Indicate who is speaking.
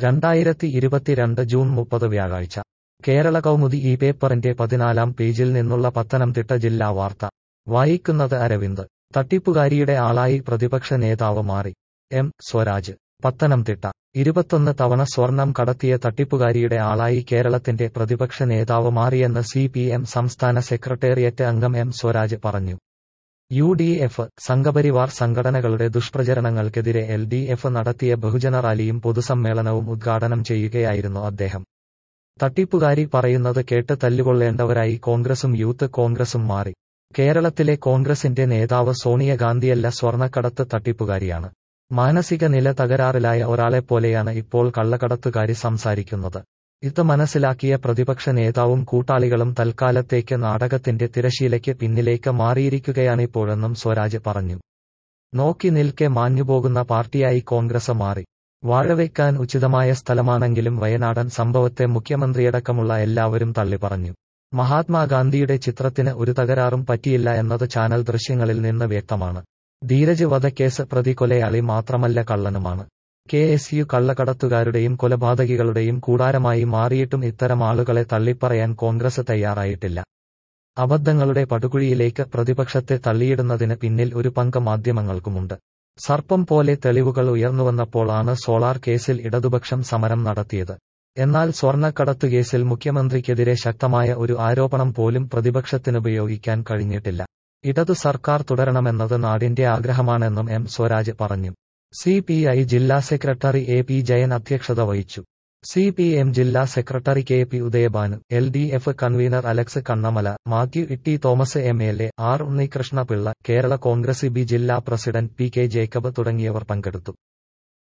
Speaker 1: രണ്ടായിരത്തി ഇരുപത്തിരണ്ട് ജൂൺ മുപ്പത് വ്യാഴാഴ്ച കേരള കൗമുദി ഈ പേപ്പറിന്റെ പതിനാലാം പേജിൽ നിന്നുള്ള പത്തനംതിട്ട ജില്ലാ വാർത്ത വായിക്കുന്നത് അരവിന്ദ് തട്ടിപ്പുകാരിയുടെ ആളായി പ്രതിപക്ഷ നേതാവ് മാറി എം സ്വരാജ് പത്തനംതിട്ട ഇരുപത്തൊന്ന് തവണ സ്വർണം കടത്തിയ തട്ടിപ്പുകാരിയുടെ ആളായി കേരളത്തിന്റെ പ്രതിപക്ഷ നേതാവ് മാറിയെന്ന് സി പി എം സംസ്ഥാന സെക്രട്ടേറിയറ്റ് അംഗം എം സ്വരാജ് പറഞ്ഞു യു ഡി എഫ് സംഘപരിവാർ സംഘടനകളുടെ ദുഷ്പ്രചരണങ്ങൾക്കെതിരെ എൽ ഡി എഫ് നടത്തിയ ബഹുജന റാലിയും പൊതുസമ്മേളനവും ഉദ്ഘാടനം ചെയ്യുകയായിരുന്നു അദ്ദേഹം തട്ടിപ്പുകാരി പറയുന്നത് കേട്ട് തല്ലുകൊള്ളേണ്ടവരായി കോൺഗ്രസും യൂത്ത് കോൺഗ്രസും മാറി കേരളത്തിലെ കോൺഗ്രസിന്റെ നേതാവ് സോണിയാഗാന്ധിയല്ല സ്വർണ്ണക്കടത്ത് തട്ടിപ്പുകാരിയാണ് മാനസിക നില തകരാറിലായ ഒരാളെപ്പോലെയാണ് ഇപ്പോൾ കള്ളക്കടത്തുകാരി സംസാരിക്കുന്നത് ഇത് മനസ്സിലാക്കിയ പ്രതിപക്ഷ നേതാവും കൂട്ടാളികളും തൽക്കാലത്തേക്ക് നാടകത്തിന്റെ തിരശീലയ്ക്ക് പിന്നിലേക്ക് മാറിയിരിക്കുകയാണിപ്പോഴെന്നും സ്വരാജ് പറഞ്ഞു നോക്കി നിൽക്കെ മാഞ്ഞുപോകുന്ന പാർട്ടിയായി കോൺഗ്രസ് മാറി വാഴവെക്കാൻ ഉചിതമായ സ്ഥലമാണെങ്കിലും വയനാടൻ സംഭവത്തെ മുഖ്യമന്ത്രിയടക്കമുള്ള എല്ലാവരും തള്ളിപ്പറഞ്ഞു മഹാത്മാഗാന്ധിയുടെ ചിത്രത്തിന് ഒരു തകരാറും പറ്റിയില്ല എന്നത് ചാനൽ ദൃശ്യങ്ങളിൽ നിന്ന് വ്യക്തമാണ് ധീരജ് വധക്കേസ് പ്രതി കൊലയാളി മാത്രമല്ല കള്ളനുമാണ് കെ എസ് യു കള്ളക്കടത്തുകാരുടെയും കൊലപാതകികളുടെയും കൂടാരമായി മാറിയിട്ടും ഇത്തരം ആളുകളെ തള്ളിപ്പറയാൻ കോൺഗ്രസ് തയ്യാറായിട്ടില്ല അബദ്ധങ്ങളുടെ പടുകുഴിയിലേക്ക് പ്രതിപക്ഷത്തെ തള്ളിയിടുന്നതിന് പിന്നിൽ ഒരു പങ്ക് മാധ്യമങ്ങൾക്കുമുണ്ട് സർപ്പം പോലെ തെളിവുകൾ ഉയർന്നുവന്നപ്പോൾ ആണ് സോളാർ കേസിൽ ഇടതുപക്ഷം സമരം നടത്തിയത് എന്നാൽ സ്വർണ്ണക്കടത്തു കേസിൽ മുഖ്യമന്ത്രിക്കെതിരെ ശക്തമായ ഒരു ആരോപണം പോലും പ്രതിപക്ഷത്തിനുപയോഗിക്കാൻ കഴിഞ്ഞിട്ടില്ല ഇടതു സർക്കാർ തുടരണമെന്നത് നാടിന്റെ ആഗ്രഹമാണെന്നും എം സ്വരാജ് പറഞ്ഞു സി പി ഐ ജില്ലാ സെക്രട്ടറി എ പി ജയൻ അധ്യക്ഷത വഹിച്ചു സി പി എം ജില്ലാ secretary K P Udayabhanu L D F convenor Alex Kannamala Mathew Itty Thomas M L A R Unnikrishnapillai Kerala Congress B ജില്ലാ പ്രസിഡന്റ് പി കെ ജേക്കബ് തുടങ്ങിയവർ പങ്കെടുത്തു